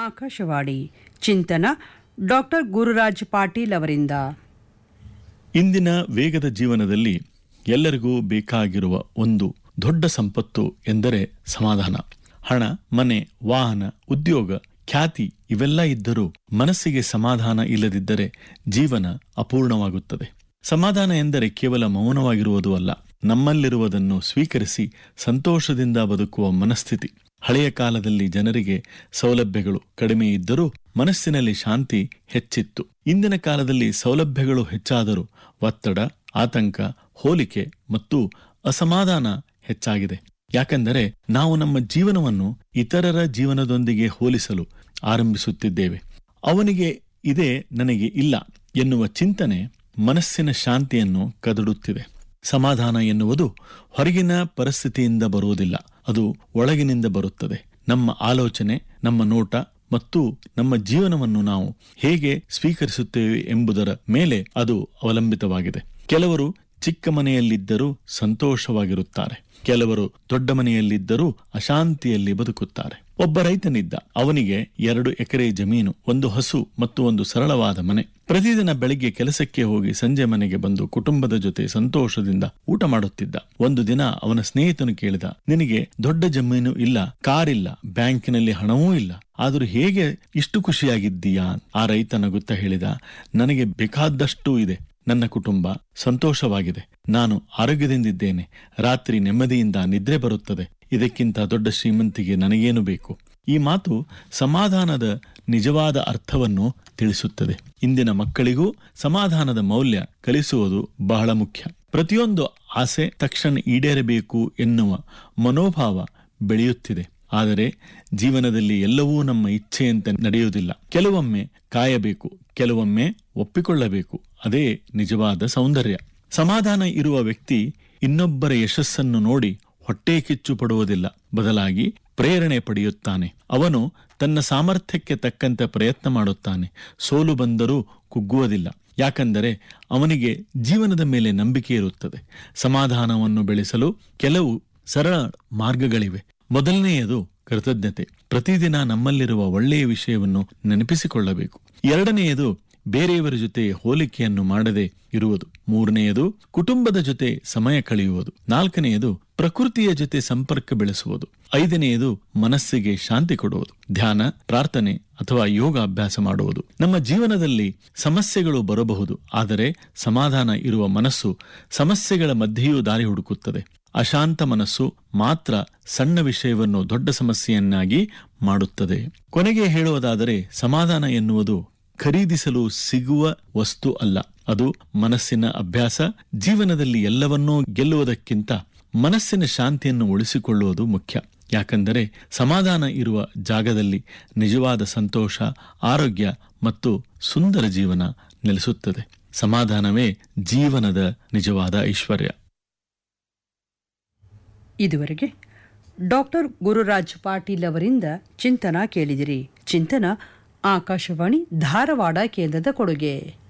ಆಕಾಶವಾಣಿ ಚಿಂತನ ಡಾಕ್ಟರ್ ಗುರುರಾಜ್ ಪಾಟೀಲ್ ಅವರಿಂದ ಇಂದಿನ ವೇಗದ ಜೀವನದಲ್ಲಿ ಎಲ್ಲರಿಗೂ ಬೇಕಾಗಿರುವ ಒಂದು ದೊಡ್ಡ ಸಂಪತ್ತು ಎಂದರೆ ಸಮಾಧಾನ ಹಣ ಮನೆ ವಾಹನ ಉದ್ಯೋಗ ಖ್ಯಾತಿ ಇವೆಲ್ಲ ಇದ್ದರೂ ಮನಸ್ಸಿಗೆ ಸಮಾಧಾನ ಇಲ್ಲದಿದ್ದರೆ ಜೀವನ ಅಪೂರ್ಣವಾಗುತ್ತದೆ ಸಮಾಧಾನ ಎಂದರೆ ಕೇವಲ ಮೌನವಾಗಿರುವುದು ಅಲ್ಲ ನಮ್ಮಲ್ಲಿರುವುದನ್ನು ಸ್ವೀಕರಿಸಿ ಸಂತೋಷದಿಂದ ಬದುಕುವ ಮನಸ್ಥಿತಿ ಹಳೆಯ ಕಾಲದಲ್ಲಿ ಜನರಿಗೆ ಸೌಲಭ್ಯಗಳು ಕಡಿಮೆ ಇದ್ದರೂ ಮನಸ್ಸಿನಲ್ಲಿ ಶಾಂತಿ ಹೆಚ್ಚಿತ್ತು ಇಂದಿನ ಕಾಲದಲ್ಲಿ ಸೌಲಭ್ಯಗಳು ಹೆಚ್ಚಾದರೂ ಒತ್ತಡ ಆತಂಕ ಹೋಲಿಕೆ ಮತ್ತು ಅಸಮಾಧಾನ ಹೆಚ್ಚಾಗಿದೆ ಯಾಕೆಂದರೆ ನಾವು ನಮ್ಮ ಜೀವನವನ್ನು ಇತರರ ಜೀವನದೊಂದಿಗೆ ಹೋಲಿಸಲು ಆರಂಭಿಸುತ್ತಿದ್ದೇವೆ ಅವನಿಗೆ ಇದೇ ನನಗೆ ಇಲ್ಲ ಎನ್ನುವ ಚಿಂತನೆ ಮನಸ್ಸಿನ ಶಾಂತಿಯನ್ನು ಕದಡುತ್ತಿದೆ ಸಮಾಧಾನ ಎನ್ನುವುದು ಹೊರಗಿನ ಪರಿಸ್ಥಿತಿಯಿಂದ ಬರುವುದಿಲ್ಲ ಅದು ಒಳಗಿನಿಂದ ಬರುತ್ತದೆ ನಮ್ಮ ಆಲೋಚನೆ ನಮ್ಮ ನೋಟ ಮತ್ತು ನಮ್ಮ ಜೀವನವನ್ನು ನಾವು ಹೇಗೆ ಸ್ವೀಕರಿಸುತ್ತೇವೆ ಎಂಬುದರ ಮೇಲೆ ಅದು ಅವಲಂಬಿತವಾಗಿದೆ ಕೆಲವರು ಚಿಕ್ಕ ಮನೆಯಲ್ಲಿದ್ದರೂ ಸಂತೋಷವಾಗಿರುತ್ತಾರೆ ಕೆಲವರು ದೊಡ್ಡ ಮನೆಯಲ್ಲಿದ್ದರೂ ಅಶಾಂತಿಯಲ್ಲಿ ಬದುಕುತ್ತಾರೆ ಒಬ್ಬ ರೈತನಿದ್ದ ಅವನಿಗೆ ಎರಡು ಎಕರೆ ಜಮೀನು ಒಂದು ಹಸು ಮತ್ತು ಒಂದು ಸರಳವಾದ ಮನೆ ಪ್ರತಿದಿನ ಬೆಳಿಗ್ಗೆ ಕೆಲಸಕ್ಕೆ ಹೋಗಿ ಸಂಜೆ ಮನೆಗೆ ಬಂದು ಕುಟುಂಬದ ಜೊತೆ ಸಂತೋಷದಿಂದ ಊಟ ಮಾಡುತ್ತಿದ್ದ ಒಂದು ದಿನ ಅವನ ಸ್ನೇಹಿತನು ಕೇಳಿದ ನಿನಗೆ ದೊಡ್ಡ ಜಮೀನು ಇಲ್ಲ ಕಾರಿಲ್ಲ ಬ್ಯಾಂಕಿನಲ್ಲಿ ಹಣವೂ ಇಲ್ಲ ಆದರೂ ಹೇಗೆ ಇಷ್ಟು ಖುಷಿಯಾಗಿದ್ದೀಯಾ ಆ ರೈತ ನಗುತ್ತಾ ಹೇಳಿದ ನನಗೆ ಬೇಕಾದಷ್ಟು ಇದೆ ನನ್ನ ಕುಟುಂಬ ಸಂತೋಷವಾಗಿದೆ ನಾನು ಆರೋಗ್ಯದಿಂದಿದ್ದೇನೆ ರಾತ್ರಿ ನೆಮ್ಮದಿಯಿಂದ ನಿದ್ರೆ ಬರುತ್ತದೆ ಇದಕ್ಕಿಂತ ದೊಡ್ಡ ಶ್ರೀಮಂತಿಗೆ ನನಗೇನು ಬೇಕು ಈ ಮಾತು ಸಮಾಧಾನದ ನಿಜವಾದ ಅರ್ಥವನ್ನು ತಿಳಿಸುತ್ತದೆ ಇಂದಿನ ಮಕ್ಕಳಿಗೂ ಸಮಾಧಾನದ ಮೌಲ್ಯ ಕಲಿಸುವುದು ಬಹಳ ಮುಖ್ಯ ಪ್ರತಿಯೊಂದು ಆಸೆ ತಕ್ಷಣ ಈಡೇರಬೇಕು ಎನ್ನುವ ಮನೋಭಾವ ಬೆಳೆಯುತ್ತಿದೆ ಆದರೆ ಜೀವನದಲ್ಲಿ ಎಲ್ಲವೂ ನಮ್ಮ ಇಚ್ಛೆಯಂತೆ ನಡೆಯುವುದಿಲ್ಲ ಕೆಲವೊಮ್ಮೆ ಕಾಯಬೇಕು ಕೆಲವೊಮ್ಮೆ ಒಪ್ಪಿಕೊಳ್ಳಬೇಕು ಅದೇ ನಿಜವಾದ ಸೌಂದರ್ಯ ಸಮಾಧಾನ ಇರುವ ವ್ಯಕ್ತಿ ಇನ್ನೊಬ್ಬರ ಯಶಸ್ಸನ್ನು ನೋಡಿ ಹೊಟ್ಟೆ ಕಿಚ್ಚು ಪಡುವುದಿಲ್ಲ ಬದಲಾಗಿ ಪ್ರೇರಣೆ ಪಡೆಯುತ್ತಾನೆ ಅವನು ತನ್ನ ಸಾಮರ್ಥ್ಯಕ್ಕೆ ತಕ್ಕಂತೆ ಪ್ರಯತ್ನ ಮಾಡುತ್ತಾನೆ ಸೋಲು ಬಂದರೂ ಕುಗ್ಗುವುದಿಲ್ಲ ಯಾಕಂದರೆ ಅವನಿಗೆ ಜೀವನದ ಮೇಲೆ ನಂಬಿಕೆ ಇರುತ್ತದೆ ಸಮಾಧಾನವನ್ನು ಬೆಳೆಸಲು ಕೆಲವು ಸರಳ ಮಾರ್ಗಗಳಿವೆ ಮೊದಲನೆಯದು ಕೃತಜ್ಞತೆ ಪ್ರತಿದಿನ ನಮ್ಮಲ್ಲಿರುವ ಒಳ್ಳೆಯ ವಿಷಯವನ್ನು ನೆನಪಿಸಿಕೊಳ್ಳಬೇಕು ಎರಡನೆಯದು ಬೇರೆಯವರ ಜೊತೆ ಹೋಲಿಕೆಯನ್ನು ಮಾಡದೆ ಇರುವುದು ಮೂರನೆಯದು ಕುಟುಂಬದ ಜೊತೆ ಸಮಯ ಕಳೆಯುವುದು ನಾಲ್ಕನೆಯದು ಪ್ರಕೃತಿಯ ಜೊತೆ ಸಂಪರ್ಕ ಬೆಳೆಸುವುದು ಐದನೆಯದು ಮನಸ್ಸಿಗೆ ಶಾಂತಿ ಕೊಡುವುದು ಧ್ಯಾನ ಪ್ರಾರ್ಥನೆ ಅಥವಾ ಯೋಗ ಅಭ್ಯಾಸ ಮಾಡುವುದು ನಮ್ಮ ಜೀವನದಲ್ಲಿ ಸಮಸ್ಯೆಗಳು ಬರಬಹುದು ಆದರೆ ಸಮಾಧಾನ ಇರುವ ಮನಸ್ಸು ಸಮಸ್ಯೆಗಳ ಮಧ್ಯೆಯೂ ದಾರಿ ಹುಡುಕುತ್ತದೆ ಅಶಾಂತ ಮನಸ್ಸು ಮಾತ್ರ ಸಣ್ಣ ವಿಷಯವನ್ನು ದೊಡ್ಡ ಸಮಸ್ಯೆಯನ್ನಾಗಿ ಮಾಡುತ್ತದೆ ಕೊನೆಗೆ ಹೇಳುವುದಾದರೆ ಸಮಾಧಾನ ಎನ್ನುವುದು ಖರೀದಿಸಲು ಸಿಗುವ ವಸ್ತು ಅಲ್ಲ ಅದು ಮನಸ್ಸಿನ ಅಭ್ಯಾಸ ಜೀವನದಲ್ಲಿ ಎಲ್ಲವನ್ನೂ ಗೆಲ್ಲುವುದಕ್ಕಿಂತ ಮನಸ್ಸಿನ ಶಾಂತಿಯನ್ನು ಉಳಿಸಿಕೊಳ್ಳುವುದು ಮುಖ್ಯ ಯಾಕಂದರೆ ಸಮಾಧಾನ ಇರುವ ಜಾಗದಲ್ಲಿ ನಿಜವಾದ ಸಂತೋಷ ಆರೋಗ್ಯ ಮತ್ತು ಸುಂದರ ಜೀವನ ನೆಲೆಸುತ್ತದೆ ಸಮಾಧಾನವೇ ಜೀವನದ ನಿಜವಾದ ಐಶ್ವರ್ಯ ಇದುವರೆಗೆ ಡಾಕ್ಟರ್ ಗುರುರಾಜ್ ಪಾಟೀಲ್ ಅವರಿಂದ ಚಿಂತನ ಕೇಳಿದಿರಿ ಚಿಂತನ ಆಕಾಶವಾಣಿ ಧಾರವಾಡ ಕೇಂದ್ರದ ಕೊಡುಗೆ